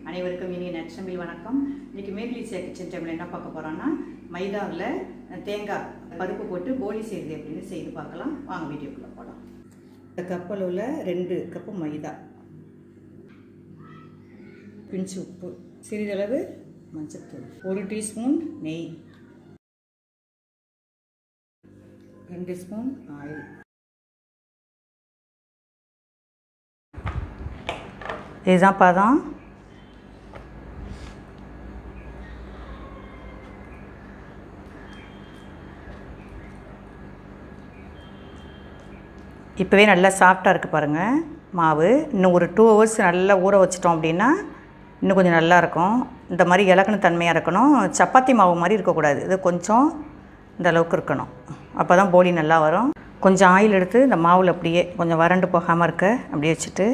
அனைவருக்கும் இனிய நச்சமில் வணக்கம் இன்னைக்கு மேக்லீசியா கிச்சன் டைமில் என்ன பார்க்க போகிறோன்னா மைதாவில் தேங்காய் பருப்பு போட்டு போலி செய்யுது அப்படின்னு செய்து பார்க்கலாம் வாங்க வீடியோக்குள்ளே போகலாம் இந்த கப்பலில் ரெண்டு கப்பு மைதா பிஞ்சு உப்பு சிறிதளவு மஞ்சத்தூள் ஒரு டீஸ்பூன் நெய் ரெண்டு ஸ்பூன் ஆயில் இதுதான் பதம் இப்போவே நல்லா சாஃப்டாக இருக்குது பாருங்கள் மாவு இன்னும் ஒரு டூ ஹவர்ஸ் நல்லா ஊற வச்சிட்டோம் அப்படின்னா இன்னும் கொஞ்சம் நல்லா இருக்கும் இந்த மாதிரி இலக்கண தன்மையாக இருக்கணும் சப்பாத்தி மாவு மாதிரி இருக்கக்கூடாது இது கொஞ்சம் இந்த அளவுக்கு இருக்கணும் அப்போ தான் போலி நல்லா வரும் கொஞ்சம் ஆயில் எடுத்து இந்த மாவில் அப்படியே கொஞ்சம் வறண்டு போகாமல் இருக்க அப்படியே வச்சுட்டு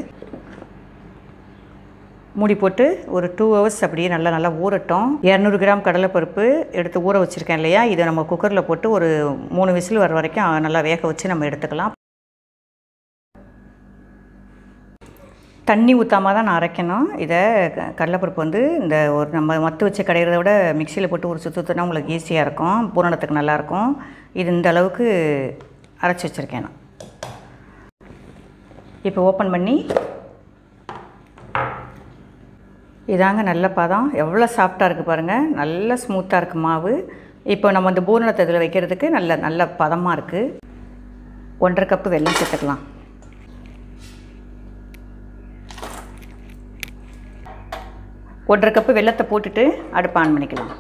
மூடி போட்டு ஒரு டூ ஹவர்ஸ் அப்படியே நல்லா நல்லா ஊறட்டும் இரநூறு கிராம் கடலைப்பருப்பு எடுத்து ஊற வச்சுருக்கேன் இல்லையா இதை நம்ம குக்கரில் போட்டு ஒரு மூணு விசில் வர வரைக்கும் நல்லா வேக வச்சு நம்ம எடுத்துக்கலாம் தண்ணி ஊற்றாமல் தான் நான் அரைக்கணும் இதை க- கடலைப்பருப்பு வந்து இந்த ஒரு நம்ம மத்து வச்சு கடையிறத விட மிக்சியில் போட்டு ஒரு சுற்று சுற்றினா உங்களுக்கு ஈஸியாக இருக்கும் பூரணத்துக்கு நல்லாயிருக்கும் இது இந்த அளவுக்கு அரைச்சி வச்சுருக்கேன் நான் இப்போ ஓப்பன் பண்ணி இதாங்க நல்ல பதம் எவ்வளோ சாஃப்டாக இருக்குது பாருங்கள் நல்ல ஸ்மூத்தாக இருக்குது மாவு இப்போ நம்ம இந்த பூரணத்தை இதில் வைக்கிறதுக்கு நல்ல நல்ல பதமாக இருக்குது ஒன்றரை கப்பு வெல்லம் சேர்த்துக்கலாம் ஒன்றரை கப்பு வெல்லத்தை போட்டுட்டு அடுப்பு ஆன் பண்ணிக்கலாம்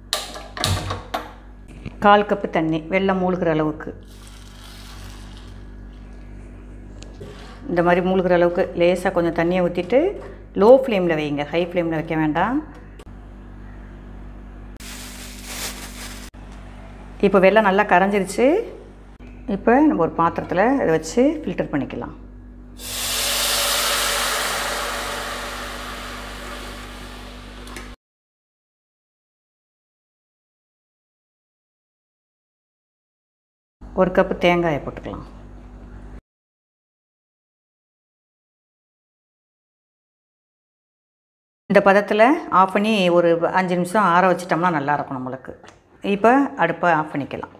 கால் கப்பு தண்ணி வெல்லம் மூழ்கிற அளவுக்கு இந்த மாதிரி மூழ்கிற அளவுக்கு லேசாக கொஞ்சம் தண்ணியை ஊற்றிட்டு லோ ஃப்ளேமில் வைங்க ஹை ஃப்ளேமில் வைக்க வேண்டாம் இப்போ வெல்லம் நல்லா கரைஞ்சிருச்சு இப்போ நம்ம ஒரு பாத்திரத்தில் இதை வச்சு ஃபில்டர் பண்ணிக்கலாம் ஒரு கப்பு தேங்காயை போட்டுக்கலாம் இந்த பதத்தில் ஆஃப் பண்ணி ஒரு அஞ்சு நிமிஷம் ஆற வச்சிட்டோம்னா நல்லாயிருக்கும் நம்மளுக்கு இப்போ அடுப்பை ஆஃப் பண்ணிக்கலாம்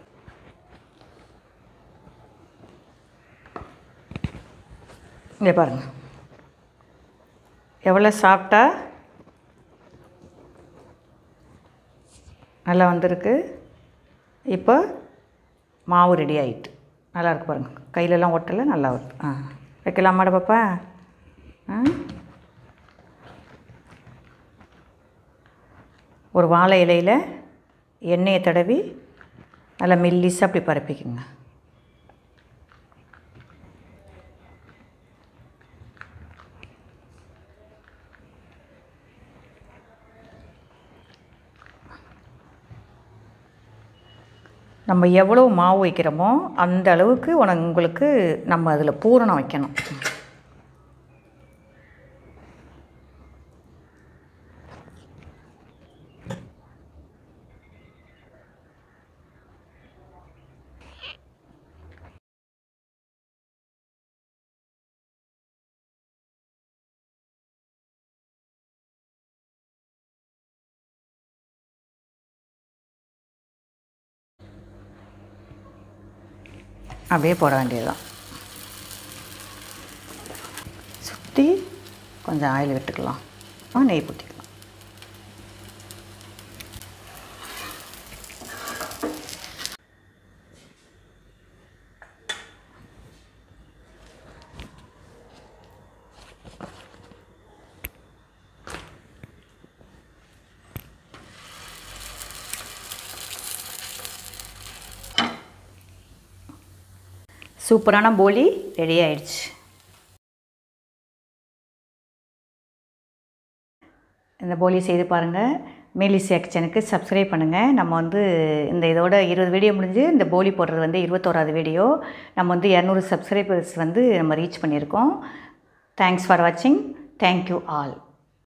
இங்கே பாருங்கள் எவ்வளோ சாப்பிட்டா நல்லா வந்திருக்கு இப்போ மாவு ரெடி ஆயிட்டு நல்லா இருக்கு பாருங்கள் கையிலலாம் ஒட்டலை நல்லா வருது ஆ வைக்கலாமாட பாப்பா ஆ ஒரு வாழை இலையில் எண்ணெயை தடவி நல்லா மெல்லிசாக அப்படி பரப்பிக்குங்க நம்ம எவ்வளோ மாவு வைக்கிறோமோ அந்த அளவுக்கு உனக்கு உங்களுக்கு நம்ம அதில் பூரணம் வைக்கணும் அப்படியே போட வேண்டியதுதான் சுற்றி கொஞ்சம் ஆயில் விட்டுக்கலாம் ஆ நெய் ஊற்றிக்கலாம் சூப்பரான போலி ரெடி ஆயிடுச்சு இந்த போலி செய்து பாருங்கள் மேலிசியா கிச்சனுக்கு சப்ஸ்கிரைப் பண்ணுங்கள் நம்ம வந்து இந்த இதோட இருபது வீடியோ முடிஞ்சு இந்த போலி போடுறது வந்து இருபத்தோராது வீடியோ நம்ம வந்து இரநூறு சப்ஸ்கிரைபர்ஸ் வந்து நம்ம ரீச் பண்ணியிருக்கோம் தேங்க்ஸ் ஃபார் வாட்சிங் தேங்க்யூ ஆல்